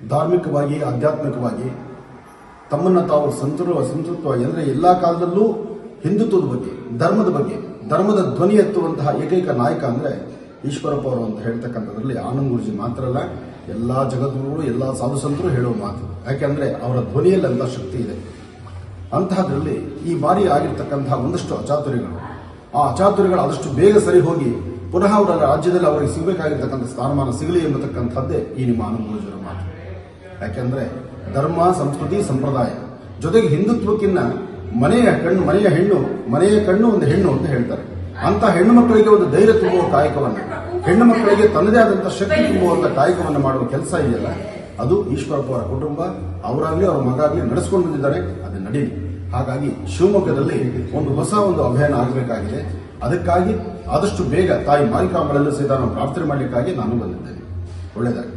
ಧಾರ್ಮಿಕವಾಗಿ ಆಧ್ಯಾತ್ಮಿಕವಾಗಿ ತಮ್ಮನ್ನ ತಾವು ಸಂತೃ ಸಂತೃಪ್ತವಾಗಿ ಅಂದ್ರೆ ಎಲ್ಲಾ ಕಾಲದಲ್ಲೂ ಹಿಂದುತ್ವದ ಬಗ್ಗೆ ಧರ್ಮದ ಬಗ್ಗೆ ಧರ್ಮದ ಧ್ವನಿ ಎತ್ತುವಂತಹ ಏಕೈಕ ನಾಯಕ ಅಂದ್ರೆ ಈಶ್ವರಪ್ಪ ಅವರು ಅಂತ ಹೇಳ್ತಕ್ಕಂಥದ್ರಲ್ಲಿ ಆನಂದ್ ಗುರುಜಿ ಮಾತ್ರ ಅಲ್ಲ ಎಲ್ಲಾ ಜಗದ್ಗುರುಗಳು ಎಲ್ಲಾ ಸಾಧು ಸಂತರು ಹೇಳುವ ಮಾತು ಯಾಕೆಂದ್ರೆ ಅವರ ಧ್ವನಿಯಲ್ಲಿ ಅಂತ ಶಕ್ತಿ ಇದೆ ಅಂತಹದ್ರಲ್ಲಿ ಈ ಬಾರಿ ಆಗಿರ್ತಕ್ಕಂತಹ ಒಂದಷ್ಟು ಅಚಾತುರ್ಯಗಳು ಆ ಅಚಾತುರ್ಯಗಳು ಆದಷ್ಟು ಬೇಗ ಸರಿ ಹೋಗಿ ಪುನಃ ಅವರ ರಾಜ್ಯದಲ್ಲಿ ಅವರಿಗೆ ಸಿಗಬೇಕಾಗಿರ್ತಕ್ಕಂಥ ಸ್ಥಾನಮಾನ ಸಿಗಲಿ ಎಂಬತಕ್ಕಂಥದ್ದೇ ಈ ನಿಮ್ಮ ಆನಂದ್ ಗುರುಜಿಯವರ ಮಾತು ಯಾಕೆಂದ್ರೆ ಧರ್ಮ ಸಂಸ್ಕೃತಿ ಸಂಪ್ರದಾಯ ಜೊತೆಗೆ ಹಿಂದುತ್ವಕ್ಕಿನ್ನ ಮನೆಯ ಕಣ್ಣು ಮನೆಯ ಹೆಣ್ಣು ಮನೆಯ ಕಣ್ಣು ಒಂದು ಹೆಣ್ಣು ಅಂತ ಹೇಳ್ತಾರೆ ಅಂತ ಹೆಣ್ಣು ಮಕ್ಕಳಿಗೆ ಒಂದು ಧೈರ್ಯ ತುಂಬುವ ಕಾಯಕವನ್ನ ಹೆಣ್ಣು ಮಕ್ಕಳಿಗೆ ತನ್ನದೇ ಆದಂತಹ ಶಕ್ತಿ ತುಂಬುವಂತ ಕಾಯಕವನ್ನು ಮಾಡುವ ಕೆಲಸ ಇದೆಯಲ್ಲ ಅದು ಈಶ್ವರಪ್ಪ ಅವರ ಕುಟುಂಬ ಅವರಾಗ್ಲಿ ಅವರ ಮಗಾಗ್ಲಿ ನಡೆಸ್ಕೊಂಡು ಬಂದಿದ್ದಾರೆ ಅದು ನಡೀಲಿ ಹಾಗಾಗಿ ಶಿವಮೊಗ್ಗದಲ್ಲಿ ಒಂದು ಹೊಸ ಒಂದು ಅಭಿಯಾನ ಆಗಬೇಕಾಗಿದೆ ಅದಕ್ಕಾಗಿ ಆದಷ್ಟು ಬೇಗ ತಾಯಿ ಮಾರಿಕಾಂಬಳಲ್ಲೂ ಸಹಿತ ನಾವು ಪ್ರಾರ್ಥನೆ ಮಾಡಲಿಕ್ಕಾಗಿ ನಾನು ಬಂದಿದ್ದೇನೆ ಒಳ್ಳೆಯದಾಗಿ